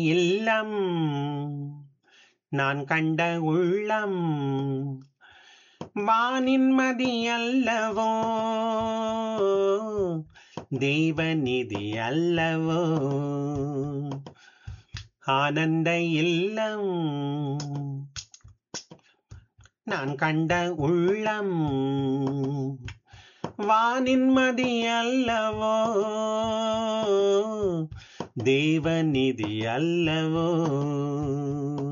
இல்லம் நான் கண்ட உள்ளம் வானின்மதி அல்லவோ தெய்வநிதி அல்லவோ ஆனந்த இல்லம் நான் கண்ட உள்ளம் வானின்மதி அல்லவோ தேவநிதி அல்லவோ